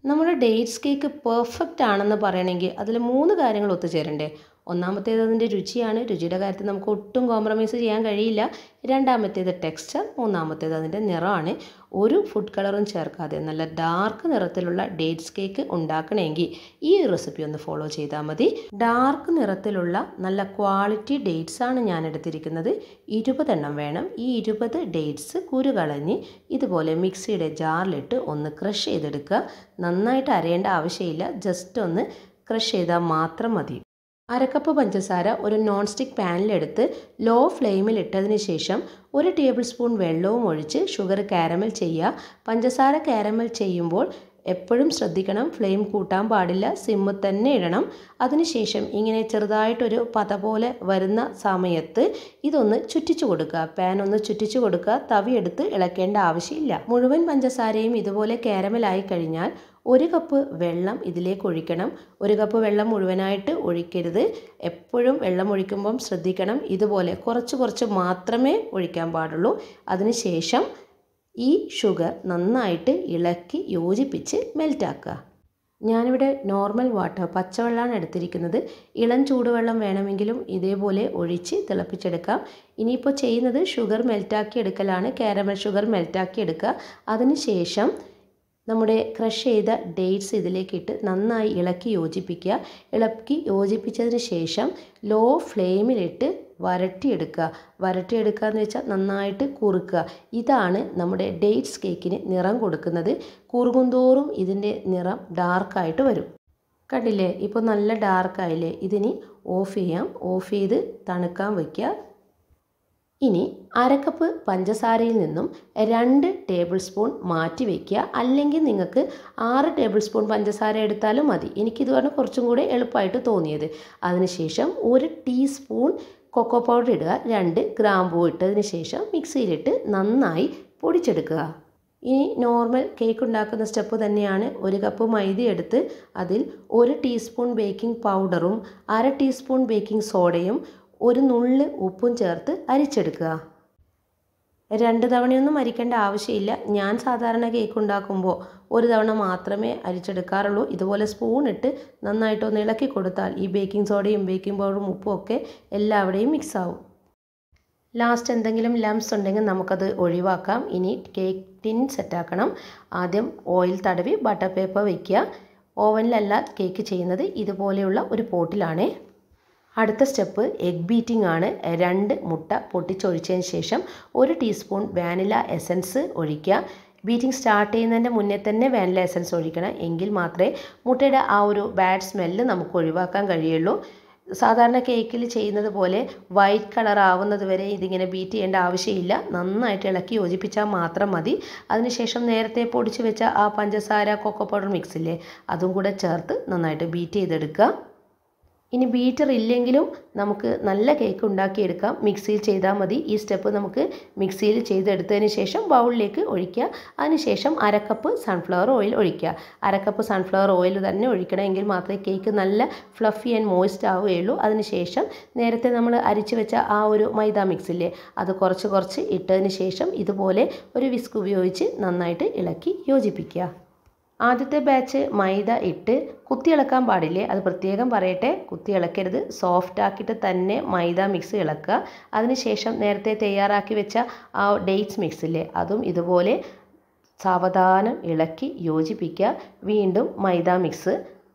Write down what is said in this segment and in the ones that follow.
നമ്മുടെ dates cake perfect ആണെന്ന് പറയണമെങ്കിൽ അതിൽ മൂന്ന് കാര്യങ്ങൾ ഒത്തുചേരണ്ടേ ഒന്നാമത്തേത് അതിൻ്റെ രുചിയാണ് രുചിയുടെ കാര്യത്തിൽ നമുക്ക് ഒട്ടും കോംപ്രമൈസ് ചെയ്യാൻ കഴിയില്ല രണ്ടാമത്തേത് ടെക്സ്ചർ മൂന്നാമത്തേത് അതിൻ്റെ നിറമാണ് ഒരു ഫുഡ് കളറും ചേർക്കാതെ നല്ല ഡാർക്ക് നിറത്തിലുള്ള ഡേറ്റ്സ് കേക്ക് ഉണ്ടാക്കണമെങ്കിൽ ഈ റെസിപ്പി ഒന്ന് ഫോളോ ചെയ്താൽ മതി ഡാർക്ക് നിറത്തിലുള്ള നല്ല ക്വാളിറ്റി ഡേറ്റ്സ് ആണ് ഞാൻ എടുത്തിരിക്കുന്നത് ഇരുപതെണ്ണം വേണം ഈ ഇരുപത് ഡേറ്റ്സ് കുരു കളഞ്ഞ് ഇതുപോലെ മിക്സിയുടെ ജാറിലിട്ട് ഒന്ന് ക്രഷ് ചെയ്തെടുക്കുക നന്നായിട്ട് അരയേണ്ട ആവശ്യമില്ല ജസ്റ്റ് ഒന്ന് ക്രഷ് ചെയ്താൽ മാത്രം മതി അരക്കപ്പ് പഞ്ചസാര ഒരു നോൺ സ്റ്റിക്ക് പാനിലെടുത്ത് ലോ ഫ്ലെയിമിൽ ഇട്ടതിന് ശേഷം ഒരു ടേബിൾ സ്പൂൺ വെള്ളവും ഒഴിച്ച് ഷുഗർ കാരമൽ ചെയ്യുക പഞ്ചസാര കാരമൽ ചെയ്യുമ്പോൾ എപ്പോഴും ശ്രദ്ധിക്കണം ഫ്ലെയിം കൂട്ടാൻ പാടില്ല സിമ്മ് തന്നെ ഇടണം അതിനുശേഷം ഇങ്ങനെ ചെറുതായിട്ടൊരു പത പോലെ വരുന്ന സമയത്ത് ഇതൊന്ന് ചുറ്റിച്ചു കൊടുക്കുക പാൻ ഒന്ന് ചുറ്റിച്ചു കൊടുക്കുക തവി എടുത്ത് ഇളക്കേണ്ട ആവശ്യമില്ല മുഴുവൻ പഞ്ചസാരയും ഇതുപോലെ കാരമലായി കഴിഞ്ഞാൽ ഒരു കപ്പ് വെള്ളം ഇതിലേക്ക് ഒഴിക്കണം ഒരു കപ്പ് വെള്ളം മുഴുവനായിട്ട് ഒഴിക്കരുത് എപ്പോഴും വെള്ളം ഒഴിക്കുമ്പം ശ്രദ്ധിക്കണം ഇതുപോലെ കുറച്ച് കുറച്ച് മാത്രമേ ഒഴിക്കാൻ പാടുള്ളൂ അതിനുശേഷം ഈ ഷുഗർ നന്നായിട്ട് ഇളക്കി യോജിപ്പിച്ച് മെൽറ്റാക്കുക ഞാനിവിടെ നോർമൽ വാട്ടർ പച്ചവെള്ളമാണ് എടുത്തിരിക്കുന്നത് ഇളം ചൂടുവെള്ളം വേണമെങ്കിലും ഇതേപോലെ ഒഴിച്ച് തിളപ്പിച്ചെടുക്കാം ഇനിയിപ്പോൾ ചെയ്യുന്നത് ഷുഗർ മെൽറ്റാക്കി എടുക്കലാണ് കാരമൽ ഷുഗർ മെൽറ്റാക്കി എടുക്കുക അതിനുശേഷം നമ്മുടെ ക്രഷ് ചെയ്ത ഡേറ്റ്സ് ഇതിലേക്ക് ഇട്ട് നന്നായി ഇളക്കി യോജിപ്പിക്കുക ഇളക്കി യോജിപ്പിച്ചതിന് ശേഷം ലോ ഫ്ലെയിമിലിട്ട് വരട്ടിയെടുക്കുക വരട്ടിയെടുക്കുക എന്ന് വെച്ചാൽ നന്നായിട്ട് കുറുക്കുക ഇതാണ് നമ്മുടെ ഡേറ്റ്സ് കേക്കിന് നിറം കൊടുക്കുന്നത് കുറുകുന്തോറും ഇതിൻ്റെ നിറം ഡാർക്കായിട്ട് വരും കണ്ടില്ലേ ഇപ്പോൾ നല്ല ഡാർക്കായില്ലേ ഇതിനി ഓഫ് ചെയ്യാം ഓഫ് ചെയ്ത് തണുക്കാൻ വയ്ക്കുക ഇനി അരക്കപ്പ് പഞ്ചസാരയിൽ നിന്നും രണ്ട് ടേബിൾ സ്പൂൺ മാറ്റി വയ്ക്കുക അല്ലെങ്കിൽ നിങ്ങൾക്ക് ആറ് ടേബിൾ സ്പൂൺ പഞ്ചസാര എടുത്താലും മതി എനിക്കിതുകൊണ്ട് കുറച്ചും കൂടെ എളുപ്പമായിട്ട് തോന്നിയത് അതിനുശേഷം ഒരു ടീസ്പൂൺ കൊക്കോ പൗഡർ ഇടുക രണ്ട് ഗ്രാമ്പൂ ഇട്ടതിന് ശേഷം മിക്സിയിലിട്ട് നന്നായി പൊടിച്ചെടുക്കുക ഇനി നോർമൽ കേക്ക് ഉണ്ടാക്കുന്ന സ്റ്റെപ്പ് തന്നെയാണ് ഒരു കപ്പ് മൈദ എടുത്ത് അതിൽ ഒരു ടീസ്പൂൺ ബേക്കിംഗ് പൗഡറും അര ടീസ്പൂൺ ബേക്കിംഗ് സോഡയും ഒരു നുള്ള് ഉപ്പും ചേർത്ത് അരിച്ചെടുക്കുക രണ്ട് തവണയൊന്നും അരിക്കേണ്ട ആവശ്യമില്ല ഞാൻ സാധാരണ കേക്ക് ഉണ്ടാക്കുമ്പോൾ ഒരു തവണ മാത്രമേ അരിച്ചെടുക്കാറുള്ളൂ ഇതുപോലെ സ്പൂൺ ഇട്ട് നന്നായിട്ടൊന്ന് ഇളക്കി കൊടുത്താൽ ഈ ബേക്കിംഗ് സോഡയും ബേക്കിംഗ് പൗഡറും ഉപ്പും ഒക്കെ എല്ലാവിടെയും മിക്സ് ആവും ലാസ്റ്റ് എന്തെങ്കിലും ലംസ് ഉണ്ടെങ്കിൽ നമുക്കത് ഒഴിവാക്കാം ഇനി കേക്ക് ടിൻ സെറ്റാക്കണം ആദ്യം ഓയിൽ തടവി ബട്ടർ പേപ്പർ വയ്ക്കുക ഓവനിലല്ല കേക്ക് ചെയ്യുന്നത് ഇതുപോലെയുള്ള ഒരു പോട്ടിലാണേ അടുത്ത സ്റ്റെപ്പ് എഗ് ബീറ്റിംഗ് ആണ് രണ്ട് മുട്ട പൊട്ടിച്ചൊഴിച്ചതിന് ശേഷം ഒരു ടീസ്പൂൺ വാനില എസൻസ് ഒഴിക്കുക ബീറ്റിംഗ് സ്റ്റാർട്ട് ചെയ്യുന്നതിൻ്റെ മുന്നേ തന്നെ വാനില എസൻസ് ഒഴിക്കണം എങ്കിൽ മാത്രമേ മുട്ടയുടെ ആ ഒരു ബാഡ് സ്മെല്ല് നമുക്ക് ഒഴിവാക്കാൻ കഴിയുള്ളൂ സാധാരണ കേക്കിൽ ചെയ്യുന്നത് പോലെ വൈറ്റ് കളർ ആവുന്നത് വരെ ഇതിങ്ങനെ ബീറ്റ് ചെയ്യേണ്ട ആവശ്യമില്ല നന്നായിട്ട് ഇളക്കി യോജിപ്പിച്ചാൽ മാത്രം മതി അതിനുശേഷം നേരത്തെ പൊടിച്ച് വെച്ച ആ പഞ്ചസാര കൊക്കോ പൗഡർ മിക്സില്ലേ അതും കൂടെ ചേർത്ത് നന്നായിട്ട് ബീറ്റ് ചെയ്തെടുക്കുക ഇനി ബീറ്റർ ഇല്ലെങ്കിലും നമുക്ക് നല്ല കേക്ക് ഉണ്ടാക്കിയെടുക്കാം മിക്സിയിൽ ചെയ്താൽ മതി ഈ സ്റ്റെപ്പ് നമുക്ക് മിക്സിയിൽ ചെയ്തെടുത്തതിന് ശേഷം ബൗളിലേക്ക് ഒഴിക്കുക അതിനുശേഷം അരക്കപ്പ് സൺഫ്ലവർ ഓയിൽ ഒഴിക്കുക അരക്കപ്പ് സൺഫ്ലവർ ഓയിൽ തന്നെ ഒഴിക്കണം എങ്കിൽ മാത്രമേ കേക്ക് നല്ല ഫ്ലഫി ആൻഡ് മോയിസ്റ്റ് ആവുകയുള്ളൂ അതിനുശേഷം നേരത്തെ നമ്മൾ അരിച്ചു വെച്ച ആ ഒരു മൈദ മിക്സില്ലേ അത് കുറച്ച് കുറച്ച് ഇട്ടതിന് ശേഷം ഇതുപോലെ ഒരു വിസ്ക് ഉപയോഗിച്ച് നന്നായിട്ട് ഇളക്കി യോജിപ്പിക്കുക ആദ്യത്തെ ബാച്ച് മൈദ ഇട്ട് കുത്തി ഇളക്കാൻ പാടില്ലേ അത് പ്രത്യേകം പറയട്ടെ കുത്തി ഇളക്കരുത് സോഫ്റ്റ് ആക്കിയിട്ട് തന്നെ മൈദ മിക്സ് ഇളക്കുക അതിനുശേഷം നേരത്തെ തയ്യാറാക്കി വെച്ച ആ ഡേറ്റ്സ് മിക്സില്ലേ അതും ഇതുപോലെ സാവധാനം ഇളക്കി യോജിപ്പിക്കുക വീണ്ടും മൈദ മിക്സ്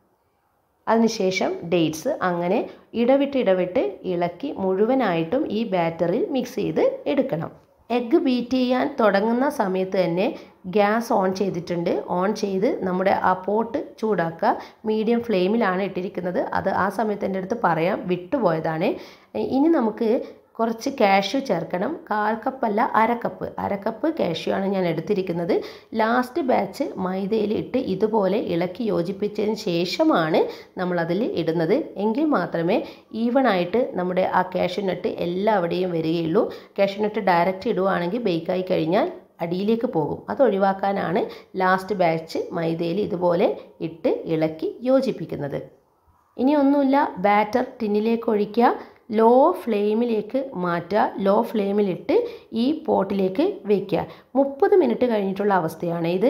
അതിനുശേഷം ഡേറ്റ്സ് അങ്ങനെ ഇടവിട്ട് ഇടവിട്ട് ഇളക്കി മുഴുവനായിട്ടും ഈ ബാറ്ററിൽ മിക്സ് ചെയ്ത് എടുക്കണം എഗ്ഗ് ബീറ്റ് ചെയ്യാൻ തുടങ്ങുന്ന സമയത്ത് തന്നെ ഗ്യാസ് ഓൺ ചെയ്തിട്ടുണ്ട് ഓൺ ചെയ്ത് നമ്മുടെ ആ പോട്ട് ചൂടാക്കുക മീഡിയം ഫ്ലെയിമിലാണ് ഇട്ടിരിക്കുന്നത് അത് ആ സമയത്ത് എൻ്റെ അടുത്ത് പറയാം വിട്ടുപോയതാണ് ഇനി നമുക്ക് കുറച്ച് കാഷ്യൂ ചേർക്കണം കാൽ കപ്പല്ല അരക്കപ്പ് അരക്കപ്പ് കാഷ്യൂ ആണ് ഞാൻ എടുത്തിരിക്കുന്നത് ലാസ്റ്റ് ബാച്ച് മൈദയിൽ ഇട്ട് ഇതുപോലെ ഇളക്കി യോജിപ്പിച്ചതിന് ശേഷമാണ് നമ്മളതിൽ ഇടുന്നത് എങ്കിൽ മാത്രമേ ഈവൺ ആയിട്ട് നമ്മുടെ ആ കാഷ്യൂ നട്ട് എല്ലാവിടെയും വരികയുള്ളൂ കാഷ്യൂ നട്ട് ഡയറക്റ്റ് ഇടുവാണെങ്കിൽ ബേക്കായി കഴിഞ്ഞാൽ അടിയിലേക്ക് പോകും അത് ഒഴിവാക്കാനാണ് ലാസ്റ്റ് ബാച്ച് മൈദയിൽ ഇതുപോലെ ഇട്ട് ഇളക്കി യോജിപ്പിക്കുന്നത് ഇനി ഒന്നുമില്ല ബാറ്റർ ടിന്നിലേക്ക് ഒഴിക്കുക ലോ ഫ്ലെയിമിലേക്ക് മാറ്റുക ലോ ഫ്ലെയിമിലിട്ട് ഈ പോട്ടിലേക്ക് വയ്ക്കുക മുപ്പത് മിനിറ്റ് കഴിഞ്ഞിട്ടുള്ള അവസ്ഥയാണ് ഇത്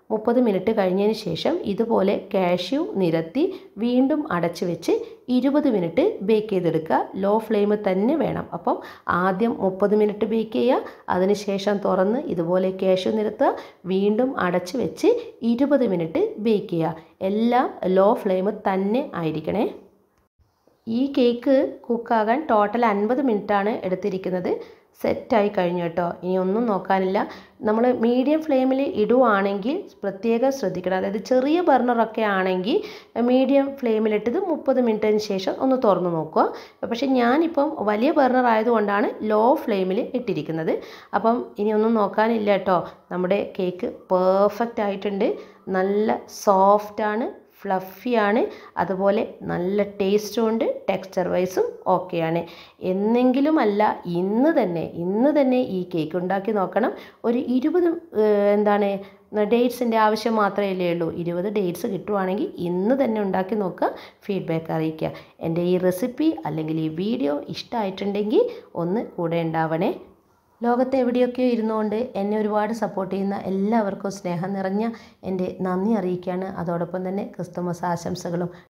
മുപ്പത് മിനിറ്റ് കഴിഞ്ഞതിന് ശേഷം ഇതുപോലെ കാഷ്യൂ നിരത്തി വീണ്ടും അടച്ചു വെച്ച് ഇരുപത് മിനിറ്റ് ബേക്ക് ചെയ്തെടുക്കുക ലോ ഫ്ലെയിം തന്നെ വേണം അപ്പം ആദ്യം മുപ്പത് മിനിറ്റ് ബേക്ക് ചെയ്യുക അതിനുശേഷം തുറന്ന് ഇതുപോലെ കാഷ്യൂ നിരത്തുക വീണ്ടും അടച്ചു വെച്ച് ഇരുപത് മിനിറ്റ് ബേക്ക് ചെയ്യുക എല്ലാം ലോ ഫ്ലെയിം തന്നെ ആയിരിക്കണേ ഈ കേക്ക് കുക്കാകാൻ ടോട്ടൽ അൻപത് മിനിറ്റാണ് എടുത്തിരിക്കുന്നത് സെറ്റായി കഴിഞ്ഞു കേട്ടോ ഇനി ഒന്നും നോക്കാനില്ല നമ്മൾ മീഡിയം ഫ്ലെയിമിൽ ഇടുവാണെങ്കിൽ പ്രത്യേകം ശ്രദ്ധിക്കണം അതായത് ചെറിയ ബർണറൊക്കെ ആണെങ്കിൽ മീഡിയം ഫ്ലെയിമിലിട്ടത് മുപ്പത് മിനിറ്റിന് ശേഷം ഒന്ന് തുറന്ന് നോക്കുക പക്ഷേ ഞാനിപ്പം വലിയ ബർണർ ആയതുകൊണ്ടാണ് ലോ ഫ്ലെയിമിൽ ഇട്ടിരിക്കുന്നത് അപ്പം ഇനി ഒന്നും നോക്കാനില്ല കേട്ടോ നമ്മുടെ കേക്ക് പെർഫെക്റ്റ് ആയിട്ടുണ്ട് നല്ല സോഫ്റ്റാണ് ഫ്ലഫിയാണ് അതുപോലെ നല്ല ടേസ്റ്റും ഉണ്ട് ടെക്സ്ചർ വൈസും ഓക്കെയാണ് എന്നെങ്കിലും അല്ല ഇന്ന് തന്നെ ഇന്ന് തന്നെ ഈ കേക്ക് ഉണ്ടാക്കി നോക്കണം ഒരു ഇരുപത് എന്താണ് ഡേറ്റ്സിൻ്റെ ആവശ്യം മാത്രമേ അല്ലേ ഉള്ളൂ ഇരുപത് ഡേറ്റ്സ് കിട്ടുവാണെങ്കിൽ ഇന്ന് തന്നെ ഉണ്ടാക്കി നോക്കുക ഫീഡ്ബാക്ക് അറിയിക്കുക എൻ്റെ ഈ റെസിപ്പി അല്ലെങ്കിൽ ഈ വീഡിയോ ഇഷ്ടമായിട്ടുണ്ടെങ്കിൽ ഒന്ന് കൂടെ ഉണ്ടാവണേ ലോകത്ത് എവിടെയൊക്കെയോ ഇരുന്നുകൊണ്ട് എന്നെ ഒരുപാട് സപ്പോർട്ട് ചെയ്യുന്ന എല്ലാവർക്കും സ്നേഹം നിറഞ്ഞ എൻ്റെ നന്ദി അറിയിക്കുകയാണ് അതോടൊപ്പം തന്നെ ക്രിസ്തുമസ് ആശംസകളും